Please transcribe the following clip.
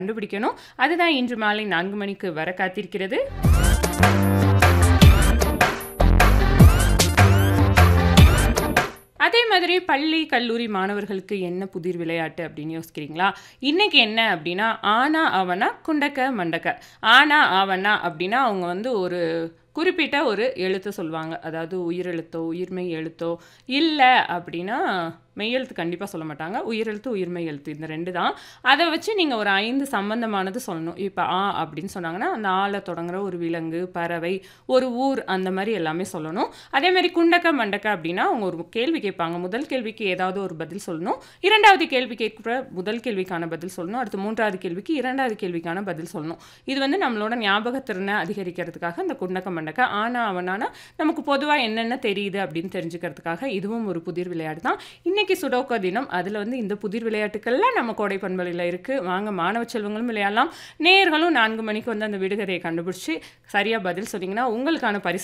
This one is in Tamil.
கண்டுபிடிக்கணும். அதுதான் இன்று மாலை 4 மணிக்கு வர காத்திருக்கிறது. அதே மாதிரி பள்ளி, கல்லூரி மாணவர்களுக்கு என்ன புதிர் விளையாட்டு அப்படின்னு யோசிக்கிறீங்களா? இன்னைக்கு என்ன அப்படின்னா, ஆனா, ஆவன்னா, குண்டக்க, மண்டக்க. ஆனா, ஆவன்னா அப்படின்னா, அவங்க வந்து ஒரு குறிப்பிட்ட ஒரு எழுத்த சொல்லுவாங்க. அதாவது உயிரெழுத்தோ, உயிர்மெய் எழுத்தோ, இல்ல அப்படின்னா மெய்யெழுத்து கண்டிப்பா சொல்ல மாட்டாங்க. உயிரெழுத்து, உயிர்மெய் எழுத்து இந்த 2 தான். அத வச்சு நீங்க ஒரு 5 சம்பந்தமானது சொல்லணும். இப்ப ஆ அப்படின்னு சொன்னாங்கன்னா, அந்த ஆல தொடங்குற ஒரு விலங்கு, பறவை, ஒரு ஊர் அந்த மாரி எல்லாமே சொல்லணும். அதே மாரி குண்டக்க, மண்டக்க அப்படின்னா, அவங்க ஒரு கேள்வி கேட்பாங்க. முதல் கேள்விக்கு ஏதாவது ஒரு பதில் சொல்லணும். 2வது கேள்வி கேட்கிற முதல் கேள்விக்கான பதில் சொல்லணும். அடுத்து 3வது கேள்விக்கு 2வது கேள்விக்கான பதில் சொல்லணும். இது வந்து நம்மளோட ஞாபகத் திறன அதிகரிக்கிறதுக்காக இந்த குண்டக்க, மண்டக்க. ஆனா, ஆவன்னானா நமக்கு பொதுவா என்னென்ன தெரியுது அப்படின்னு தெரிஞ்சுக்கிறதுக்காக இதுவும் ஒரு புதிர் விளையாட்டு தான். இன்னைக்கு சுடோக்கோ தினம். அதுல வந்து இந்த புதிர் விளையாட்டுக்கள்லாம் நம்ம கோடை பண்பலையில இருக்கு. வாங்க மாணவ செல்வங்களும் விளையாடலாம். நேயர்களும் 4 மணிக்கு வந்து அந்த விடுகதைய கண்டுபிடிச்சு சரியா பதில் சொன்னீங்கன்னா, உங்களுக்கான பரிசு